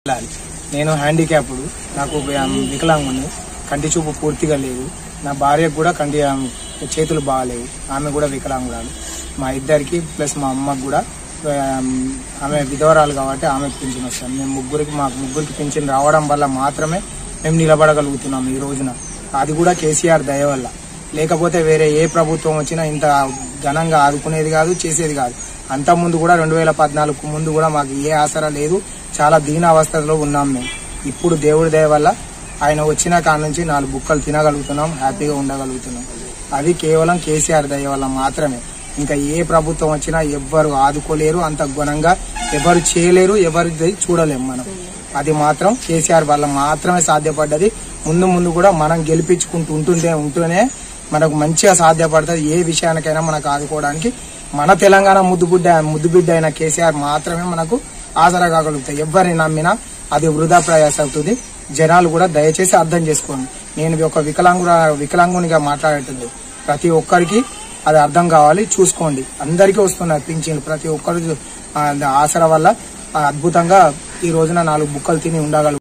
వెళ్ళాలి నేను హ్యాండిక్యాప్డ్ నాకు వి- వికలాంగుని కంటి చూపు పూర్తిగా లేదు నా భార్యకు కూడా కంటి ఆ, చేతులు బాగాలేవు ఆమె కూడా వికలాంగురాలు మా ఇద్దరికి ప్లస్ మా అమ్మకు కూడా ఆ, ఆమె విధవరాలు కాబట్టి ఆమె పింఛన్ వస్తాను మేము ముగ్గురికి మాకు ముగ్గురికి పింఛన్ రావడం వల్ల మాత్రమే మేము నిలబడగలుగుతున్నాం ఈ రోజున అది కూడా కేసీఆర్ దయ వల్ల లేకపోతే వేరే ఏ ప్రభుత్వం వచ్చినా ఇంత ఘనంగా ఆదుకునేది కాదు చేసేది కాదు అంత ముందు కూడా రెండు వేల పద్నాలుగు ముందు కూడా మాకు ఏ ఆసరా లేదు చాలా దీన అవస్థలో ఉన్నాం మేము ఇప్పుడు దేవుడి దయ వల్ల ఆయన వచ్చిన కాడ నుంచి నాలుగు బుక్కలు తినగలుగుతున్నాం హ్యాపీగా ఉండగలుగుతున్నాం అది కేవలం కేసీఆర్ దయ వల్ల మాత్రమే ఇంకా ఏ ప్రభుత్వం వచ్చినా ఎవ్వరు ఆదుకోలేరు అంత ఘనంగా ఎవరు చేయలేరు ఎవరిది చూడలేము మనం అది మాత్రం కేసీఆర్ వల్ల మాత్రమే సాధ్యపడ్డది ముందు ముందు కూడా మనం గెలిపించుకుంటూ ఉంటుంటే ఉంటూనే మనకు మంచిగా సాధ్యపడుతుంది ఏ విషయానికైనా మనకు ఆదుకోవడానికి మన తెలంగాణ ముద్దుబిడ్డ ముద్దుబిడ్డ అయిన కేసీఆర్ మాత్రమే మనకు ఆసరా కాగలుగుతాయి ఎవరిని నమ్మినా అది వృధా ప్రయాస అవుతుంది జనాలు కూడా దయచేసి అర్థం చేసుకోండి నేను ఒక వికలాంగు వికలాంగునిగా మాట్లాడేటుంది ప్రతి ఒక్కరికి అది అర్థం కావాలి చూసుకోండి అందరికీ వస్తున్నాయి పింఛన్లు ప్రతి ఒక్కరు ఆ, ఆసరా వల్ల ఆ, అద్భుతంగా ఈ రోజున నాలుగు బుక్కలు తిని ఉండగలుగుతారు